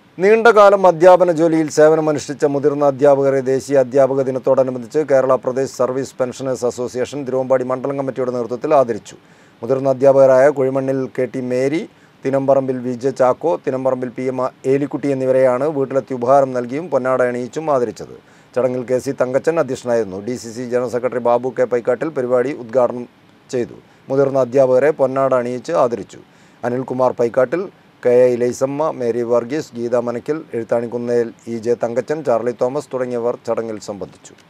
നീണ്ടകാലം അധ്യാപന ജോലിയിൽ സേവനമനുഷ്ഠിച്ച മുതിർന്ന അധ്യാപകരെ ദേശീയ അധ്യാപക ദിനത്തോടനുബന്ധിച്ച് Kerala Pradesh service pensioners association Thiruvambady മണ്ഡലം കമ്മിറ്റിയുടെ നേതൃത്വത്തിൽ ആദരിച്ചു മുതിർന്ന അധ്യാപകരായ Kuzhimannil K T Mary Thinamparambil V J Chacko Thinamparambil P M Elikutty എന്നിവരെയാണ് വീട്ടിലെത്തി ഉപഹാരം നൽകിയും പൊന്നാട അണിയിച്ചും ആദരിച്ചത് ചടങ്ങിൽ കെ സി തങ്കച്ചൻ അധ്യക്ഷനായിരുന്നു D C C general secretary Babu K Paikkattil പരിപാടി ഉദ്ഘാടനം ചെയ്തു മുതിർന്ന അധ്യാപകരെ പൊന്നാട അണിയിച്ച് ആദരിച്ചു Anilkumar Paikkattil K A Elizamma Mary Varghese Geetha Manakkil Ezhuthanikkunnel E J Thankachan Charlie Thomas തുടങ്ങിയവർ ചടങ്ങിൽ സംബന്ധിച്ചു